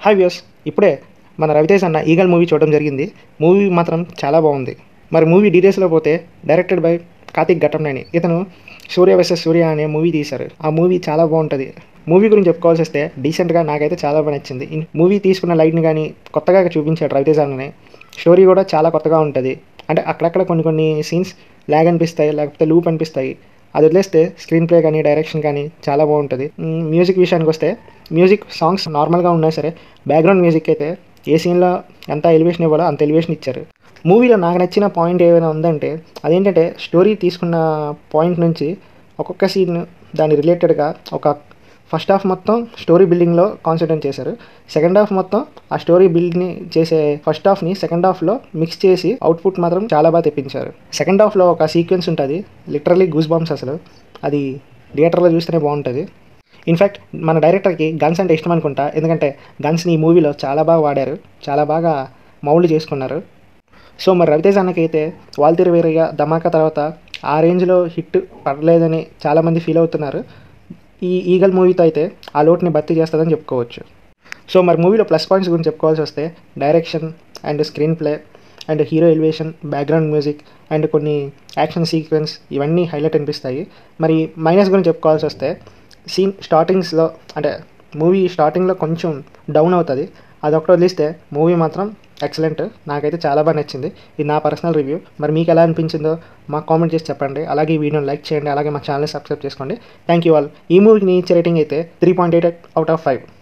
hi views ఇప్పుడే మన రవితేజ్ అన్న ఈగల్ మూవీ చూడడం జరిగింది మూవీ మాత్రం చాలా బాగుంది మరి మూవీ డీటెయిల్స్లో పోతే డైరెక్టెడ్ బై కార్తిక్ ఘట్టంనేని ఇతను సూర్య వర్సెస్ సూర్య అనే మూవీ తీశారు ఆ మూవీ చాలా బాగుంటుంది మూవీ గురించి చెప్పుకోవాల్సి వస్తే డీసెంట్గా నాకైతే చాలా బాగా నచ్చింది ఇన్- మూవీ తీసుకున్న లైట్ని కానీ కొత్తగా చూపించాడు రవితేజ్ అన్ననే స్టోరీ కూడా చాలా కొత్తగా ఉంటుంది అంటే అక్కడక్కడ కొన్ని కొన్ని సీన్స్ ల్యాగ్ అనిపిస్తాయి లేకపోతే లూప్ అనిపిస్తాయి అది వదిలేస్తే స్క్రీన్ ప్లే కానీ డైరెక్షన్ కానీ చాలా బాగుంటుంది మ్, మ్యూజిక్ విషయానికి వస్తే మ్యూజిక్ సాంగ్స్ నార్మల్గా ఉన్నా సరే బ్యాక్గ్రౌండ్ మ్యూజిక్ అయితే ఏ సీన్లో ఎంత ఎలివేషన్ ఇవ్వాలో అంత ఎలివేషన్ ఇచ్చారు మూవీలో నాకు నచ్చిన పాయింట్ ఏమైనా ఉందంటే అదేంటంటే స్టోరీ తీసుకున్న పాయింట్ నుంచి ఒక్కొక్క సీన్ దాని రిలేటెడ్గా ఒక ఫస్ట్ హాఫ్ మొత్తం స్టోరీ బిల్డింగ్లో కాన్సన్ట్రేట్ చేశారు సెకండ్ హాఫ్ మొత్తం ఆ స్టోరీ బిల్డ్ని చేసే ఫస్ట్ హాఫ్ని సెకండ్ హాఫ్లో మిక్స్ చేసి అవుట్పుట్ మాత్రం చాలా బాగా తెప్పించారు సెకండ్ హాఫ్లో ఒక సీక్వెన్స్ ఉంటుంది లిటరలీ గూస్ బాంబ్స్ అసలు అది థియేటర్లో చూస్తేనే బాగుంటుంది ఇన్ఫ్యాక్ట్ మన డైరెక్టర్కి గన్స్ అంటే ఇష్టం అనుకుంటా ఎందుకంటే గన్స్ని ఈ మూవీలో చాలా బాగా వాడారు చాలా బాగా మౌల్డ్ చేసుకున్నారు సో మరి రవితేజ్ అన్నకైతే వాల్తీరు వేరేగా ధమాకా తర్వాత ఆ రేంజ్లో హిట్ పడలేదని చాలామంది ఫీల్ అవుతున్నారు ఈ ఈగల్ మూవీతో అయితే ఆ లోటుని భర్తీ చేస్తుందని చెప్పుకోవచ్చు సో మరి మూవీలో ప్లస్ పాయింట్స్ గురించి చెప్పుకోవాల్సి వస్తే direction and screenplay and hero elevation background music and కొన్ని యాక్షన్ సీక్వెన్స్ ఇవన్నీ హైలైట్ అనిపిస్తాయి మరి మైనస్ గురించి చెప్పుకోవాల్సి వస్తే సీన్ స్టార్టింగ్స్లో అంటే మూవీ స్టార్టింగ్లో కొంచెం డౌన్ అవుతుంది అదొకటి వదిలిస్తే మూవీ మాత్రం ఎక్సలెంట్ నాకైతే చాలా బాగా నచ్చింది ఇది నా పర్సనల్ రివ్యూ మరి మీకు ఎలా అనిపించిందో మాకు కామెంట్ చేసి చెప్పండి అలాగే ఈ వీడియోని లైక్ చేయండి అలాగే మా ఛానల్ సబ్స్క్రైబ్ చేసుకోండి థ్యాంక్ యూ ఆల్ ఈ మూవీకి నీ ఇచ్చే రేటింగ్ అయితే three point eight out of five